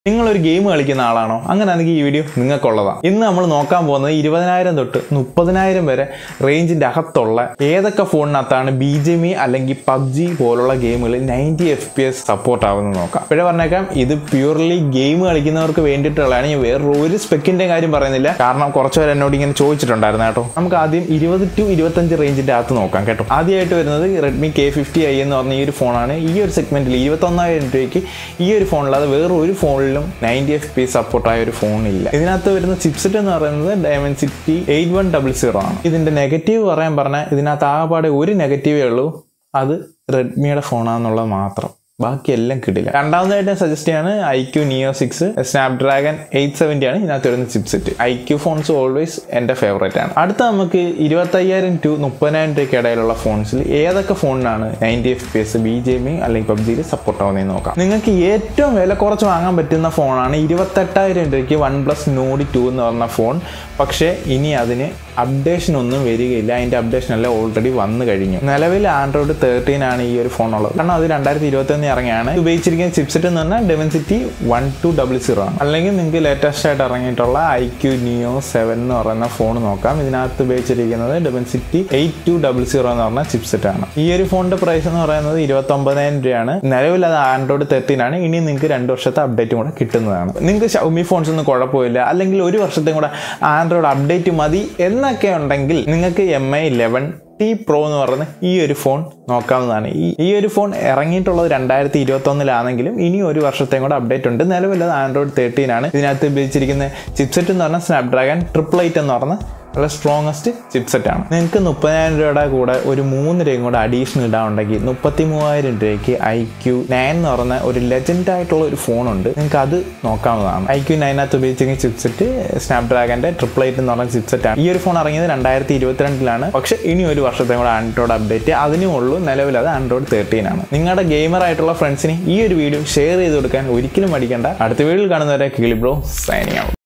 നിങ്ങളൊരു ഗെയിം കളിക്കുന്ന ആളാണോ അങ്ങനെയാണെങ്കിൽ ഈ വീഡിയോ നിങ്ങൾക്കുള്ളതാണ് ഇന്ന് നമ്മൾ നോക്കാൻ പോകുന്നത് ഇരുപതിനായിരം തൊട്ട് മുപ്പതിനായിരം വരെ റേഞ്ചിന്റെ അകത്തുള്ള ഏതൊക്കെ ഫോണിനകത്താണ് ബി ജെ മി അല്ലെങ്കിൽ പബ്ജി പോലുള്ള ഗെയിമുകളിൽ ninety F P S support ആവുന്നത് നോക്കാം ഇപ്പോഴേ പറഞ്ഞേക്കാം ഇത് പ്യൂർലി ഗെയിം കളിക്കുന്നവർക്ക് വേണ്ടിയിട്ടുള്ളതാണ് ഞാൻ വേറെ ഒരു സ്പെക്കിന്റെ കാര്യം പറയുന്നില്ല കാരണം കുറച്ച് പേര് എന്നോട് ഇങ്ങനെ ചോദിച്ചിട്ടുണ്ടായിരുന്നു കേട്ടോ നമുക്ക് ആദ്യം ഇരുപത് ടു ഇരുപത്തഞ്ച് റേഞ്ചിന്റെ അകത്ത് നോക്കാം കേട്ടോ ആദ്യമായിട്ട് വരുന്നത് റെഡ്മി കെ ഫിഫ്റ്റി ഐ എന്ന് പറഞ്ഞ ഈ ഒരു ഫോണാണ് ഈ ഒരു സെഗ്മെന്റിൽ ഇരുപത്തൊന്നായിരം രൂപയ്ക്ക് ഈ ഒരു ഫോണിലത് വേറെ ഒരു ഫോണിലും നയൻറ്റി എഫ് പി സപ്പോർട്ടായ ഒരു ഫോണില്ല ഇതിനകത്ത് വരുന്ന ചിപ്സെറ്റ് എന്ന് പറയുന്നത് Dimensity eight one double zero ആണ് ഇതിന്റെ നെഗറ്റീവ് പറയാൻ പറഞ്ഞാൽ ഇതിനകത്ത് ആകെപ്പാടെ ഒരു നെഗറ്റീവേ ഉള്ളൂ അത് റെഡ്മിയുടെ ഫോണാന്നുള്ളത് മാത്രം ബാക്കിയെല്ലാം കിട്ടില്ല രണ്ടാമതായിട്ട് സജസ്റ്റ് ചെയ്യാണ് I Q Neo six Snapdragon eight seventy ആണ് ഇതിനകത്ത് വരുന്ന chipset I Q phones always എൻ്റെ ഫേവറേറ്റ് ആണ് അടുത്ത നമുക്ക് ഇരുപത്തയ്യായിരം ടു മുപ്പതിനായിരം രൂപയ്ക്ക് ഇടയിലുള്ള ഫോൺസിൽ ഏതൊക്കെ ഫോണിനാണ് ninety F P S B J മി അല്ലെങ്കിൽ പബ്ജിയിൽ സപ്പോർട്ട് ആവുന്നതെന്ന് നോക്കാം നിങ്ങൾക്ക് ഏറ്റവും വില കുറച്ച് വാങ്ങാൻ പറ്റുന്ന ഫോണാണ് ഇരുപത്തെട്ടായിരം രൂപയ്ക്ക് വൺ പ്ലസ് നോഡി ടു എന്ന് പറഞ്ഞ ഫോൺ പക്ഷേ ഇനി അതിന് അപ്ഡേഷൻ ഒന്നും വരികയില്ല അതിൻ്റെ അപ്ഡേഷൻ എല്ലാം ഓൾറെഡി വന്നു കഴിഞ്ഞു നിലവിൽ ആൻഡ്രോയിഡ് തേർട്ടീൻ ആണ് ഈ ഒരു ഫോൺ ഉള്ളത് കാരണം അത് രണ്ടായിരത്തി ഇരുപത്തി ഒന്ന് ഇറങ്ങിയാണ് ഉപയോഗിച്ചിരിക്കുന്ന ചിപ്സെറ്റ് എന്ന് പറഞ്ഞാൽ Dimensity one two double zero ആണ് അല്ലെങ്കിൽ നിങ്ങൾക്ക് ലേറ്റസ്റ്റ് ആയിട്ട് ഇറങ്ങിയിട്ടുള്ള ഐ ക്യു നിയോ സെവൻ എന്ന് പറയുന്ന ഫോൺ നോക്കാം ഇതിനകത്ത് ഉപയോഗിച്ചിരിക്കുന്നത് Dimensity eight two double zero എന്ന് പറഞ്ഞ ചിപ്സെറ്റ് ആണ് ഈ ഒരു ഫോണിന്റെ പ്രൈസ് എന്ന് പറയുന്നത് ഇരുപത്തി ഒമ്പതിനായിരം രൂപയാണ് നിലവിൽ അത് ആൻഡ്രോയിഡ് തേർട്ടീൻ ആണ് ഇനി നിങ്ങൾക്ക് രണ്ട് വർഷത്തെ അപ്ഡേറ്റും കൂടെ കിട്ടുന്നതാണ് നിങ്ങൾക്ക് ഷൗമി ഫോൺസ് ഒന്നും കുഴപ്പമില്ല അല്ലെങ്കിൽ ഒരു വർഷത്തെയും കൂടെ ആൻഡ്രോയിഡ് അപ്ഡേറ്റ് മതി എന്നൊക്കെ ഉണ്ടെങ്കിൽ നിങ്ങൾക്ക് M I eleven T Pro എന്ന് പറയുന്ന ഈ ഒരു ഫോൺ നോക്കാവുന്നതാണ് ഈ ഈ ഒരു ഫോൺ ഇറങ്ങിയിട്ടുള്ളത് രണ്ടായിരത്തി ഇരുപത്തി ഒന്നിലാണെങ്കിലും ഇനി ഒരു വർഷത്തെയും കൂടെ അപ്ഡേറ്റ് ഉണ്ട് നിലവിൽ അത് ആൻഡ്രോയിഡ് തേർട്ടീൻ ആണ് ഇതിനകത്ത് ഉപയോഗിച്ചിരിക്കുന്ന ചിപ്സെറ്റ് എന്ന് പറഞ്ഞാൽ സ്നാപ്ഡ്രാഗൺ ട്രിപ്പിൾ എയ്റ്റ് എന്ന് പറഞ്ഞ നല്ല സ്ട്രോങ്ങസ്റ്റ് ചിപ്സെറ്റ് ആണ് നിങ്ങൾക്ക് മുപ്പതിനായിരം രൂപയുടെ കൂടെ ഒരു മൂന്ന് രൂപയും കൂടെ അഡീഷണൽ ഇടാനുണ്ടെങ്കിൽ മുപ്പത്തി മൂവായിരം രൂപയ്ക്ക് ഐ ക്യു നയൻ എന്ന് പറഞ്ഞ ഒരു ലെജൻഡ് ആയിട്ടുള്ള ഒരു ഫോണുണ്ട് നിങ്ങൾക്ക് അത് നോക്കാവുന്നതാണ് ഐ ക്യു നയനകത്ത് ഉപയോഗിച്ചിരിക്കുന്ന ചിപ്സെറ്റ് സ്നാപ്ഡ്രാഗന്റെ ട്രിപ്പിൾ എയ്റ്റ് എന്ന് പറഞ്ഞ ചിപ്സെറ്റ് ആണ് ഈ ഒരു ഫോൺ ഇറങ്ങിയത് രണ്ടായിരത്തി ഇരുപത്തിരണ്ടിലാണ് പക്ഷേ ഇനി ഒരു വർഷത്തെ കൂടെ ആൻഡ്രോയിഡ് അപ്ഡേറ്റ് അതിനും ഉള്ളൂ നിലവിൽ അത് ആൻഡ്രോയിഡ് തേർട്ടീൻ ആണ് നിങ്ങളുടെ ഗെയിമർ ആയിട്ടുള്ള ഫ്രണ്ട്സിന് ഈ ഒരു വീഡിയോ ഷെയർ ചെയ്ത് കൊടുക്കാൻ ഒരിക്കലും മടിക്കേണ്ട അടുത്ത വീഡിയോയിൽ കാണുന്നവരെ കിളിബ്രോ സൈനിങ് ഔട്ട്